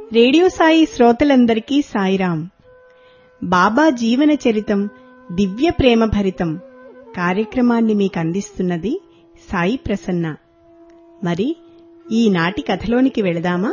radio Sai శ్రోతలందరికీ సాయిరాం బాబా జీవన చరితం దివ్య ప్రేమ భరితం కార్యక్రమాన్ని మీకు అందిస్తున్నది సాయి ప్రసన్న మరి ఈనాటి కథలోనికి వెళదామా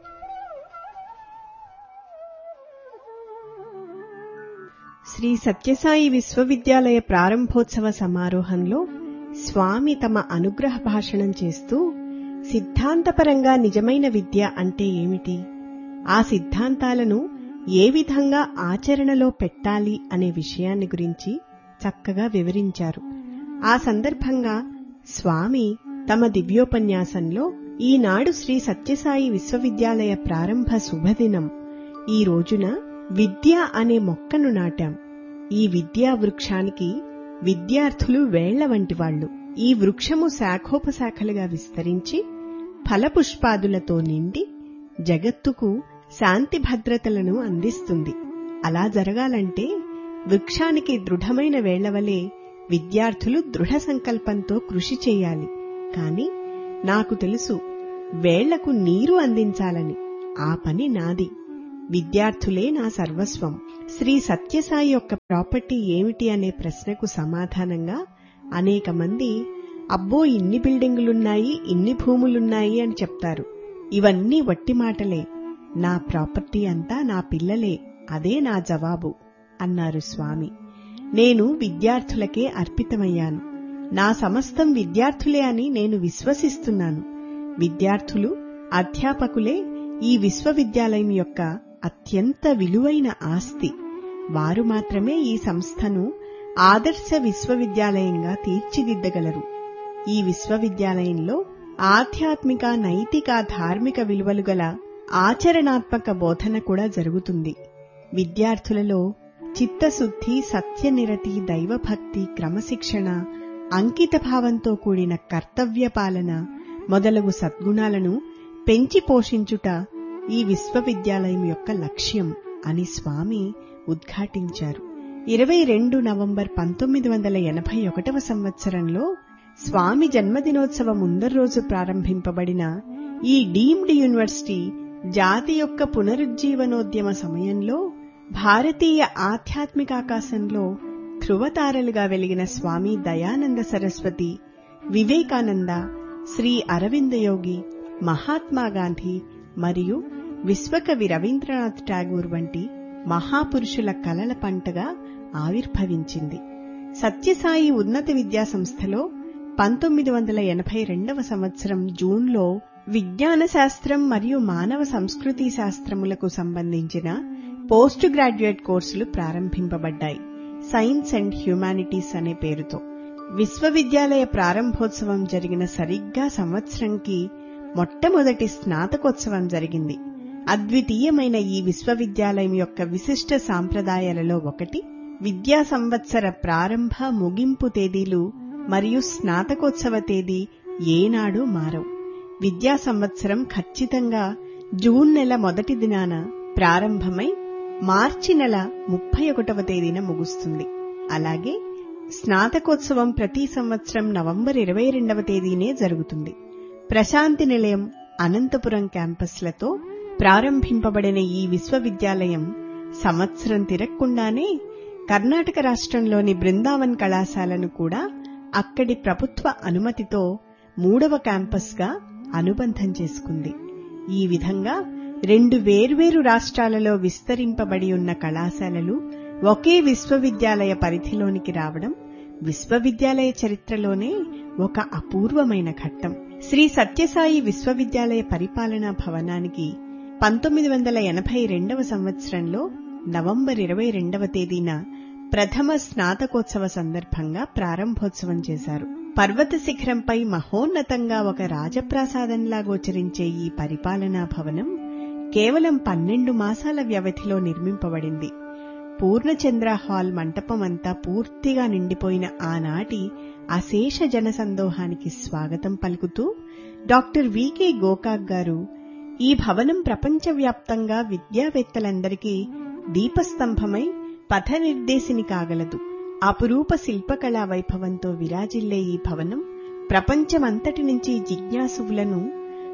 శ్రీ సత్యసాయి విశ్వవిద్యాలయ ప్రారంభోత్సవ సమారోహంలో స్వామి తమ అనుగ్రహ భాషణం చేస్తూ సిద్ధాంతపరంగా నిజమైన విద్య అంటే ఏమిటి ఆ సిద్ధాంతాలను ఏ విధంగా ఆచరణలో పెట్టాలి అనే విషయాన్ని గురించి చక్కగా వివరించారు ఆ సందర్భంగా స్వామి తమ దివ్యోపన్యాసంలో ఈనాడు శ్రీ సత్యసాయి విశ్వవిద్యాలయ ప్రారంభ శుభదినం ఈ రోజున విద్య అనే మొక్కను నాటాం ఈ విద్యా వృక్షానికి విద్యార్థులు వేళ్ల వంటి వాళ్లు ఈ వృక్షము శాఖోపశాఖలుగా విస్తరించి ఫలపుష్పాదులతో నిండి జగత్తుకు శాంతి భద్రతలను అందిస్తుంది అలా జరగాలంటే వృక్షానికి దృఢమైన వేళ్లవలే విద్యార్థులు దృఢ సంకల్పంతో కృషి చేయాలి కాని నాకు తెలుసు వేళ్లకు నీరు అందించాలని ఆ పని నాది విద్యార్థులే నా సర్వస్వం శ్రీ సత్యసాయి యొక్క ప్రాపర్టీ ఏమిటి అనే ప్రశ్నకు సమాధానంగా అనేక మంది అబ్బో ఇన్ని బిల్డింగులున్నాయి ఇన్ని భూములున్నాయి అని చెప్తారు ఇవన్నీ వట్టి మాటలే నా ప్రాపర్టీ అంతా నా పిల్లలే అదే నా జవాబు అన్నారు స్వామి నేను విద్యార్థులకే అర్పితమయ్యాను నా సమస్తం విద్యార్థులే అని నేను విశ్వసిస్తున్నాను విద్యార్థులు అధ్యాపకులే ఈ విశ్వవిద్యాలయం యొక్క అత్యంత విలువైన ఆస్తి వారు మాత్రమే ఈ సంస్థను ఆదర్శ విశ్వవిద్యాలయంగా తీర్చిదిద్దగలరు ఈ విశ్వవిద్యాలయంలో ఆధ్యాత్మిక నైతిక ధార్మిక విలువలు గల ఆచరణాత్మక బోధన కూడా జరుగుతుంది విద్యార్థులలో చిత్తశుద్ధి సత్యనిరతి దైవభక్తి క్రమశిక్షణ అంకితభావంతో కూడిన కర్తవ్య పాలన మొదలగు సద్గుణాలను పెంచి పోషించుట ఈ విశ్వవిద్యాలయం యొక్క లక్ష్యం అని స్వామి ఉద్ఘాటించారు ఇరవై రెండు నవంబర్ పంతొమ్మిది వందల ఎనభై ఒకటవ సంవత్సరంలో స్వామి జన్మదినోత్సవ ముందరు రోజు ప్రారంభింపబడిన ఈ డీమ్డ్ యూనివర్సిటీ జాతి యొక్క పునరుజ్జీవనోద్యమ సమయంలో భారతీయ ఆధ్యాత్మికాకాశంలో ధృవతారలుగా వెలిగిన స్వామి దయానంద సరస్వతి వివేకానంద శ్రీ అరవిందయోగి మహాత్మా గాంధీ మరియు విశ్వకవి రవీంద్రనాథ్ ఠాగూర్ వంటి మహాపురుషుల కలల పంటగా ఆవిర్భవించింది సత్యసాయి ఉన్నత విద్యా సంస్థలో పంతొమ్మిది వందల ఎనభై రెండవ సంవత్సరం జూన్లో విజ్ఞాన శాస్త్రం మరియు మానవ సంస్కృతి శాస్త్రములకు సంబంధించిన పోస్ట్ గ్రాడ్యుయేట్ కోర్సులు ప్రారంభింపబడ్డాయి సైన్స్ అండ్ హ్యుమానిటీస్ అనే పేరుతో విశ్వవిద్యాలయ ప్రారంభోత్సవం జరిగిన సరిగ్గా సంవత్సరంకి మొట్టమొదటి స్నాతకోత్సవం జరిగింది అద్వితీయమైన ఈ విశ్వవిద్యాలయం యొక్క విశిష్ట సాంప్రదాయాలలో ఒకటి విద్యా సంవత్సర ప్రారంభ ముగింపు తేదీలు మరియు స్నాతకోత్సవ తేదీ ఏనాడు మారవు విద్యా సంవత్సరం ఖచ్చితంగా జూన్ నెల మొదటి దినాన ప్రారంభమై మార్చి నెల ముప్పై ఒకటవ తేదీన ముగుస్తుంది అలాగే స్నాతకోత్సవం ప్రతి సంవత్సరం నవంబర్ ఇరవై రెండవ తేదీనే జరుగుతుంది ప్రశాంతి నిలయం అనంతపురం క్యాంపస్లతో ప్రారంభింపబడిన ఈ విశ్వవిద్యాలయం సంవత్సరం తిరగకుండానే కర్ణాటక రాష్ట్రంలోని బృందావన్ కళాశాలను కూడా అక్కడి ప్రభుత్వ అనుమతితో మూడవ క్యాంపస్గా అనుబంధం చేసుకుంది ఈ విధంగా రెండు వేర్వేరు రాష్ట్రాలలో విస్తరింపబడి ఉన్న కళాశాలలు ఒకే విశ్వవిద్యాలయ పరిధిలోనికి రావడం విశ్వవిద్యాలయ చరిత్రలోనే ఒక అపూర్వమైన ఘట్టం శ్రీ సత్యసాయి విశ్వవిద్యాలయ పరిపాలనా భవనానికి పంతొమ్మిది వందల ఎనభై రెండవ సంవత్సరంలో నవంబర్ ఇరవై రెండవ తేదీన ప్రథమ స్నాతకోత్సవ సందర్భంగా ప్రారంభోత్సవం చేశారు పర్వత శిఖరంపై మహోన్నతంగా ఒక రాజప్రాసాదంలా గోచరించే ఈ పరిపాలనా భవనం కేవలం పన్నెండు మాసాల వ్యవధిలో నిర్మింపబడింది పూర్ణచంద్ర హాల్ మంటపమంతా పూర్తిగా నిండిపోయిన ఆనాటి అశేష జనసందోహానికి స్వాగతం పలుకుతూ డాక్టర్ వికే గోకాక్ గారు ఈ భవనం ప్రపంచవ్యాప్తంగా విద్యావేత్తలందరికీ దీపస్తంభమై పథనిర్దేశిని కాగలదు అపురూప శిల్పకళా వైభవంతో విరాజిల్లే ఈ భవనం ప్రపంచమంతటి నుంచి జిజ్ఞాసువులను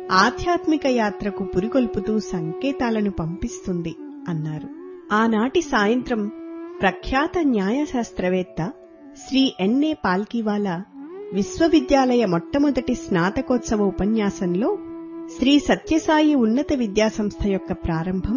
ఆధ్యాత్మిక యాత్రకు పురికొల్పుతూ సంకేతాలను పంపిస్తుంది అన్నారు ఆనాటి సాయంత్రం ప్రఖ్యాత న్యాయశాస్త్రవేత్త శ్రీ ఎన్ఏ పాల్కివాలా విశ్వవిద్యాలయ మొట్టమొదటి స్నాతకోత్సవ ఉపన్యాసంలో శ్రీ సత్యసాయి ఉన్నత విద్యాసంస్థ యొక్క ప్రారంభం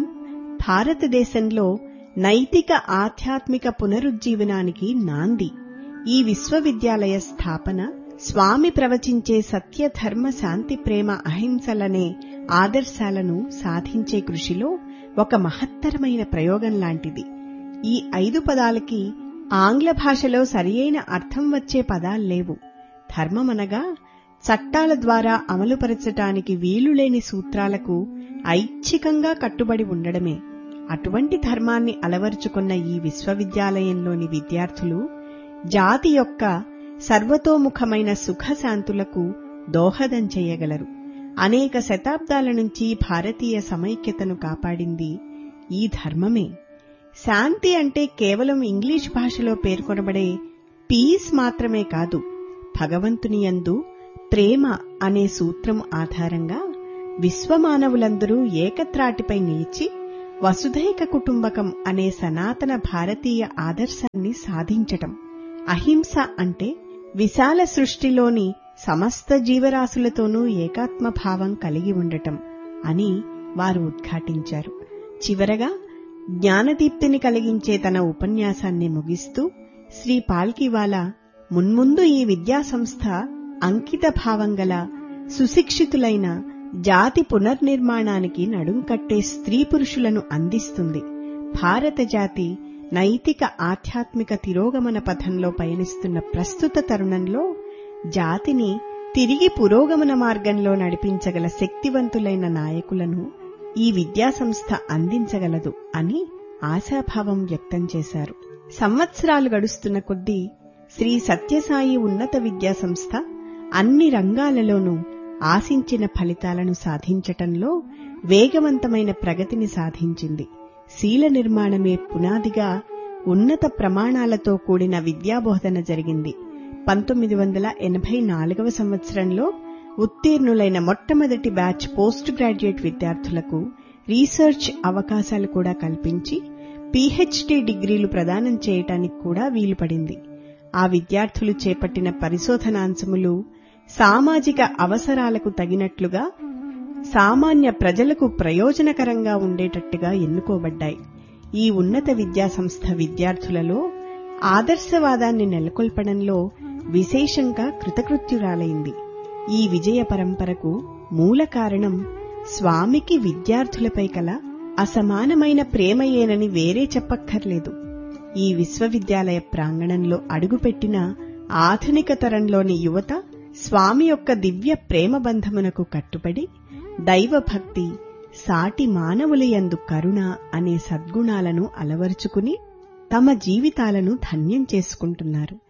భారతదేశంలో నైతిక ఆధ్యాత్మిక పునరుజ్జీవనానికి నాంది ఈ విశ్వవిద్యాలయ స్థాపన స్వామి ప్రవచించే సత్య ధర్మ శాంతి ప్రేమ అహింసలనే ఆదర్శాలను సాధించే కృషిలో ఒక మహత్తరమైన ప్రయోగం లాంటిది ఈ ఐదు పదాలకి ఆంగ్ల భాషలో సరియైన అర్థం వచ్చే పదాల్లేవు ధర్మమనగా చట్టాల ద్వారా అమలుపరచటానికి వీలులేని సూత్రాలకు ఐచ్ఛికంగా కట్టుబడి ఉండడమే అటువంటి ధర్మాన్ని అలవరుచుకున్న ఈ విశ్వవిద్యాలయంలోని విద్యార్థులు జాతి యొక్క సర్వతోముఖమైన సుఖశాంతులకు దోహదం చేయగలరు అనేక శతాబ్దాల నుంచి భారతీయ సమైక్యతను కాపాడింది ఈ ధర్మమే శాంతి అంటే కేవలం ఇంగ్లీష్ భాషలో పేర్కొనబడే పీస్ మాత్రమే కాదు భగవంతుని యందు ప్రేమ అనే సూత్రం ఆధారంగా విశ్వమానవులందరూ ఏకత్రాటిపై నిలిచి వసుధైక కుటుంబకం అనే సనాతన భారతీయ ఆదర్శాన్ని సాధించటం అహింస అంటే విశాల సృష్టిలోని సమస్త జీవరాశులతోనూ ఏకాత్మ భావం కలిగి ఉండటం అని వారు ఉద్ఘాటించారు చివరగా జ్ఞానదీప్తిని కలిగించే తన ఉపన్యాసాన్ని ముగిస్తూ శ్రీ పాల్కివాలా మున్ముందు ఈ విద్యాసంస్థ అంకిత భావం గల సుశిక్షితులైన జాతి పునర్నిర్మాణానికి నడుం కట్టే స్త్రీ పురుషులను అందిస్తుంది భారత జాతి నైతిక ఆధ్యాత్మిక తిరోగమన పథంలో పయనిస్తున్న ప్రస్తుత తరుణంలో జాతిని తిరిగి పురోగమన మార్గంలో నడిపించగల శక్తివంతులైన నాయకులను ఈ విద్యాసంస్థ అందించగలదు అని ఆశాభావం వ్యక్తం చేశారు సంవత్సరాలు గడుస్తున్న కొద్దీ శ్రీ సత్యసాయి ఉన్నత విద్యాసంస్థ అన్ని రంగాలలోనూ ఆశించిన ఫలితాలను సాధించటంలో వేగవంతమైన ప్రగతిని సాధించింది శీల నిర్మాణమే పునాదిగా ఉన్నత ప్రమాణాలతో కూడిన విద్యాబోధన జరిగింది పంతొమ్మిది వందల ఎనభై నాలుగవ సంవత్సరంలో ఉత్తీర్ణులైన మొట్టమొదటి బ్యాచ్ పోస్ట్ గ్రాడ్యుయేట్ విద్యార్థులకు రీసెర్చ్ అవకాశాలు కూడా కల్పించి పీహెచ్డీ డిగ్రీలు ప్రదానం చేయటానికి కూడా వీలుపడింది ఆ విద్యార్థులు చేపట్టిన పరిశోధనాంశములు సామాజిక అవసరాలకు తగినట్లుగా సామాన్య ప్రజలకు ప్రయోజనకరంగా ఉండేటట్టుగా ఎన్నుకోబడ్డాయి ఈ ఉన్నత విద్యాసంస్థ విద్యార్థులలో ఆదర్శవాదాన్ని నెలకొల్పడంలో విశేషంగా కృతకృత్యురాలైంది ఈ విజయ పరంపరకు మూల కారణం స్వామికి విద్యార్థులపై కల అసమానమైన ప్రేమయేనని వేరే చెప్పక్కర్లేదు ఈ విశ్వవిద్యాలయ ప్రాంగణంలో అడుగుపెట్టిన ఆధునిక తరంలోని యువత స్వామి యొక్క దివ్య ప్రేమ బంధమునకు కట్టుబడి దైవభక్తి సాటి మానవులయందు కరుణ అనే సద్గుణాలను అలవరుచుకుని తమ జీవితాలను ధన్యం చేసుకుంటున్నారు